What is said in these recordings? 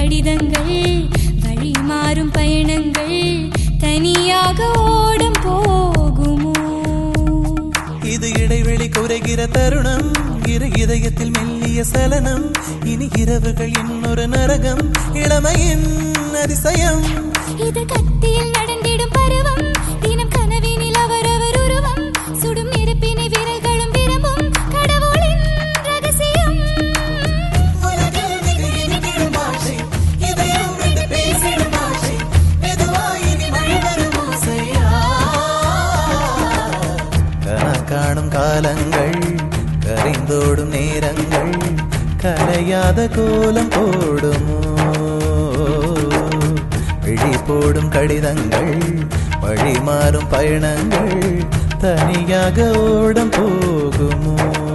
கடிதங்கள் வழி மாறும் பயணங்கள் தனியாக ஓடம் போகுமோ இது இடைவெளி குறைகிற தருணம் இரு இதயத்தில் மெல்லிய சலனம் இனி இரவுகள் இன்னொரு நரகம் இளமையின் அதிசயம் இது கத்தியில் நடந்திடும் பருவம் தினம் கனவினில் அவரவர் உருவம் சுடும் நெருப்பினை விரல்களும் விரும்பும் கடவுளின் ரகசியம் உலகில் மிக இனிக்கிடும் பாஷை, இதயம் விட்டு பேசிடும் பாஷை, மெதுவாய் இனி மழை வரும் ஓசையா. கனா காணும் காலங்கள் கரைந்தோடும் நேரங்கள் கரையாத கோலம் போடுமோ விழி போடும் கடிதங்கள் வழி மாறும் பயணங்கள் தனியாக ஓடம் போகுமோ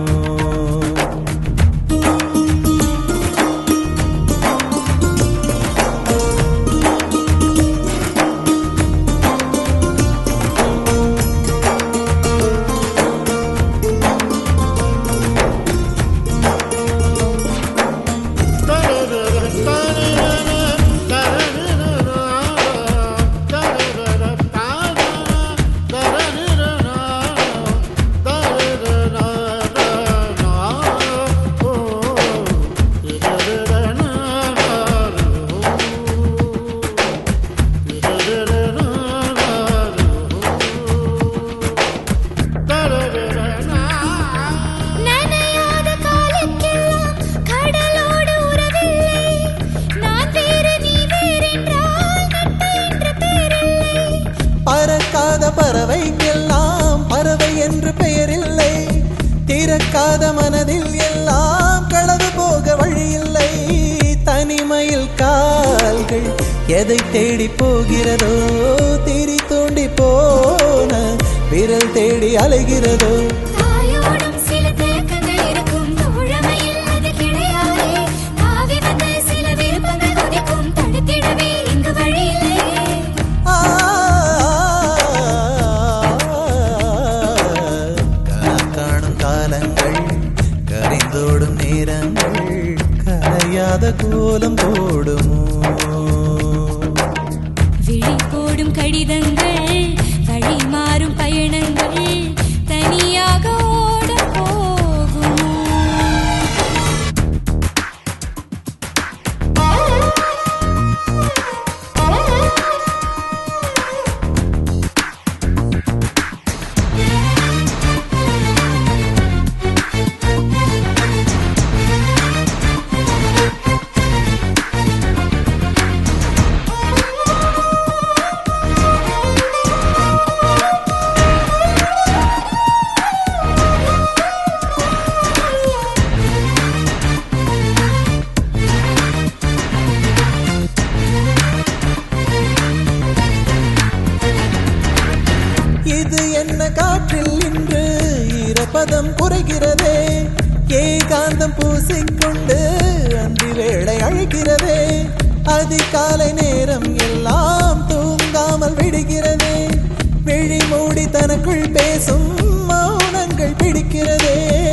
நனையாத காலுக்கெல்லாம் கடலோடு உறவில்லை நான் வேறு நீ வேறென்றால் நட்பு என்ற பேரில்லை பறக்காத பறவைக்கெல்லாம் பறவை என்று பெயரில்லை திறக்காத மனதில் எல்லாம் களவு போக வழியில்லை தனிமையில் கால்கள் எதை தேடி போகிறதோ திரி தோண்டி போன விரல் தேடி அலைகிறதோ தாயோடும் சில தேக்கங்கள் இருக்கும் தோழமையில் அது கிடையாதே தாவி வந்த சில விருப்பங்கள் உதிக்கும் தடுத்திடவே இங்கு வழியில்லை ஆ, கனா காணும் காலங்கள் கரைந்தோடும் நேரங்கள் கரையாத கோலம் போடுமோ விழி போடும் கடிதங்கள் வழி மாறும் பயணங்கள் தனியாக ஓட போகுமோ இது என்ன காற்றில் இன்று ஈரப்பதம் குறைகிறதே ஏகாந்தம் பூசிக்கொண்டு அந்தி வேளை அழைக்கிறதே அதிகாலை நேரம் எல்லாம் தூங்காமல் விடுகிறதே விழி மூடி தனக்குள் பேசும் மௌனங்கள் பிடிக்கிறதே